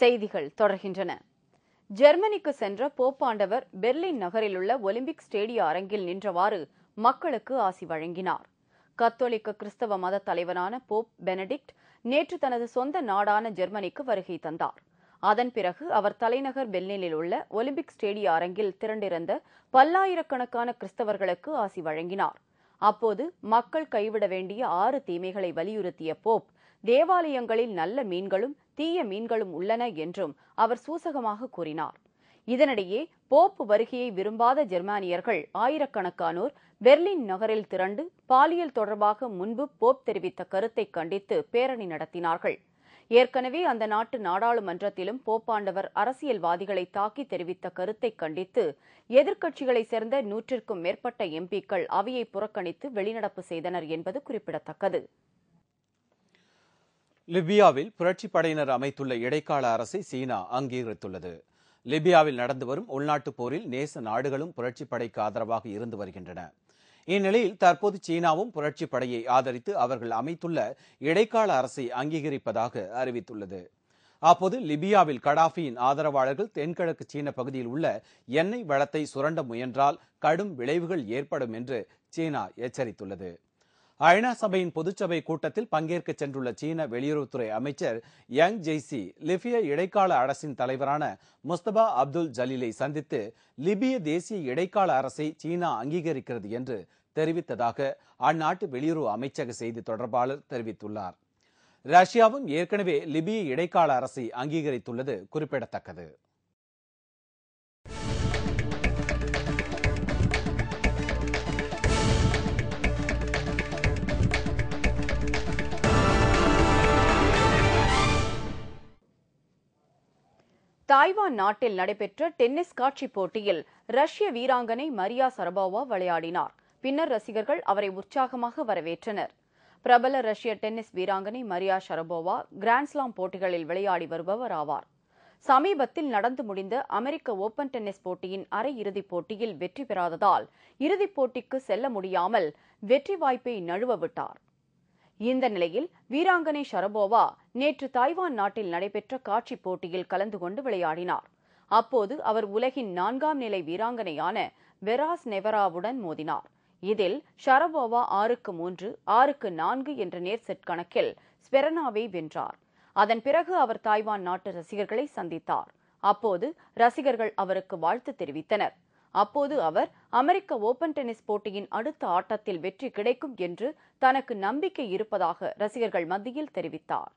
செய்திகள் தொடர்கின்றன ஜெர்மனிக்கு சென்ற போப்பாண்டவர் பெர்லின் நகரிலுள்ள ஒலிம்பிக் ஸ்டேடிய அரங்கில் நின்றவாறு மக்களுக்கு ஆசி வழங்கினார் கத்தோலிக்க கிறிஸ்தவ மத தலைவரான போப் பெனடிக்ட் நேற்று தனது சொந்த நாடான ஜெர்மனிக்கு வருகை தந்தார் அதன் பிறகு அவர் தலைநகர் பெர்லினில் உள்ள ஒலிம்பிக் ஸ்டேடிய அரங்கில் திரண்டிருந்த பல்லாயிரக்கணக்கான கிறிஸ்தவர்களுக்கு ஆசி வழங்கினார் அப்போது மக்கள் கைவிட வேண்டிய ஆறு தீமைகளை வலியுறுத்திய போப் தேவாலயங்களில் நல்ல மீன்களும் தீய மீன்களும் உள்ளன என்றும் அவர் சூசகமாக கூறினார் இதனிடையே போப் வருகையை விரும்பாத ஜெர்மானியர்கள் ஆயிரக்கணக்கானோர் பெர்லின் நகரில் திரண்டு பாலியல் தொடர்பாக முன்பு போப் தெரிவித்த கருத்தை கண்டித்து பேரணி நடத்தினார்கள் ஏற்கனவே அந்த நாட்டு நாடாளுமன்றத்திலும் போப்பாண்டவர் அரசியல்வாதிகளை தாக்கி தெரிவித்த கருத்தை கண்டித்து எதிர்க்கட்சிகளைச் சேர்ந்த நூற்றிற்கும் மேற்பட்ட எம்பிக்கள் அவையை புறக்கணித்து வெளிநடப்பு செய்தனர் என்பது குறிப்பிடத்தக்கது லிபியாவில் புரட்சிப் படையினர் அமைத்துள்ள இடைக்கால அரசை சீனா அங்கீகரித்துள்ளது லிபியாவில் நடந்து வரும் உள்நாட்டுப் போரில் நேச நாடுகளும் புரட்சிப் படைக்கு ஆதரவாக இருந்து வருகின்றன இந்நிலையில் தற்போது சீனாவும் புரட்சிப் படையை ஆதரித்து அவர்கள் அமைத்துள்ள இடைக்கால அரசை அங்கீகரிப்பதாக அறிவித்துள்ளது அப்போது லிபியாவில் கடாஃபியின் ஆதரவாளர்கள் தென்கிழக்கு சீன பகுதியில் உள்ள எண்ணெய் வளத்தை சுரண்ட முயன்றால் கடும் விளைவுகள் ஏற்படும் என்று சீனா எச்சரித்துள்ளது ஐநா சபையின் பொதுச்சபை கூட்டத்தில் பங்கேற்க சென்றுள்ள சீன வெளியுறவுத்துறை அமைச்சர் யங் ஜெய்சி லிபிய இடைக்கால அரசின் தலைவரான முஸ்தபா அப்துல் ஜலீலை சந்தித்து லிபிய தேசிய இடைக்கால அரசை சீனா அங்கீகரிக்கிறது என்று தெரிவித்ததாக அந்நாட்டு வெளியுறவு அமைச்சக செய்தி தொடர்பாளர் தெரிவித்துள்ளார் ரஷ்யாவும் ஏற்கனவே லிபிய இடைக்கால அரசை அங்கீகரித்துள்ளது குறிப்பிடத்தக்கது தாய்வான் நாட்டில் நடைபெற்ற டென்னிஸ் காட்சி போட்டியில் ரஷ்ய வீராங்கனை மரியா சரபோவா விளையாடினார் பின்னர் ரசிகர்கள் அவரை உற்சாகமாக வரவேற்றனர் பிரபல ரஷ்ய டென்னிஸ் வீராங்கனை மரியா ஷரபோவா கிராண்ட்ஸ்லாம் போட்டிகளில் விளையாடி வருபவர் ஆவார் சமீபத்தில் நடந்து முடிந்த அமெரிக்க ஓபன் டென்னிஸ் போட்டியின் அரையிறுதிப் போட்டியில் வெற்றி பெறாததால் இறுதிப் போட்டிக்கு செல்ல முடியாமல் வெற்றி வாய்ப்பை நழுவ விட்டார் இந்த நிலையில் வீராங்கனை ஷரபோவா நேற்று தாய்வான் நாட்டில் நடைபெற்ற காட்சி போட்டியில் கலந்து கொண்டு விளையாடினார் அப்போது அவர் உலகின் நான்காம் நிலை வீராங்கனையான வெராஸ் நெவராவுடன் மோதினார் இதில் ஷரபோவா ஆறுக்கு மூன்று ஆறுக்கு நான்கு என்ற நேர் செட் கணக்கில் ஸ்பெரனாவை வென்றார் அதன் பிறகு அவர் தாய்வான் நாட்டு ரசிகர்களை சந்தித்தார் அப்போது ரசிகர்கள் அவருக்கு வாழ்த்து தெரிவித்தனர் அப்போது அவர் அமெரிக்க ஓபன் டென்னிஸ் போட்டியின் அடுத்த ஆட்டத்தில் வெற்றி கிடைக்கும் என்று தனக்கு நம்பிக்கை இருப்பதாக ரசிகர்கள் மத்தியில் தெரிவித்தார்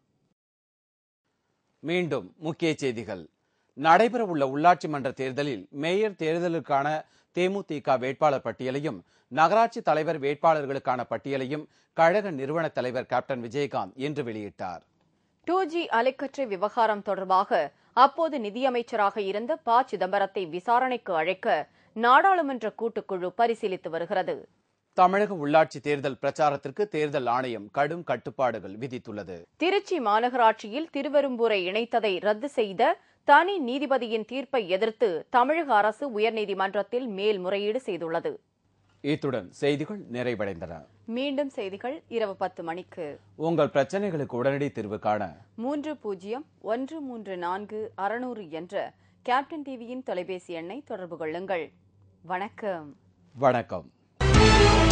மீண்டும் முக்கிய செய்திகள் நடைபெறவுள்ள உள்ளாட்சி மன்ற தேர்தலில் மேயர் தேர்தலுக்கான தேமுதிக வேட்பாளர் பட்டியலையும் நகராட்சி தலைவர் வேட்பாளர்களுக்கான பட்டியலையும் கழக நிறுவன தலைவர் கேப்டன் விஜயகாந்த் இன்று வெளியிட்டார் டூ ஜி அலைக்கற்றை விவகாரம் தொடர்பாக அப்போது நிதியமைச்சராக இருந்த ப சிதம்பரத்தை விசாரணைக்கு அழைக்க நாடாளுமன்ற கூட்டுக்குழு பரிசீலித்து வருகிறது தமிழக உள்ளாட்சி தேர்தல் பிரச்சாரத்திற்கு தேர்தல் ஆணையம் கடும் கட்டுப்பாடுகள் விதித்துள்ளது திருச்சி மாநகராட்சியில் திருவெரும்பூரை இணைத்ததை ரத்து செய்த தனி நீதிபதியின் தீர்ப்பை எதிர்த்து தமிழக அரசு உயர்நீதிமன்றத்தில் மேல்முறையீடு செய்துள்ளது இத்துடன் செய்திகள் நிறைவடைந்தன மீண்டும் செய்திகள் இரவு பத்து மணிக்கு உங்கள் பிரச்சனைகளுக்கு உடனடி தீர்வு காண மூன்று பூஜ்ஜியம் ஒன்று மூன்று நான்கு அறுநூறு என்ற கேப்டன் டிவியின் தொலைபேசி எண்ணை தொடர்பு கொள்ளுங்கள் வணக்கம் வணக்கம்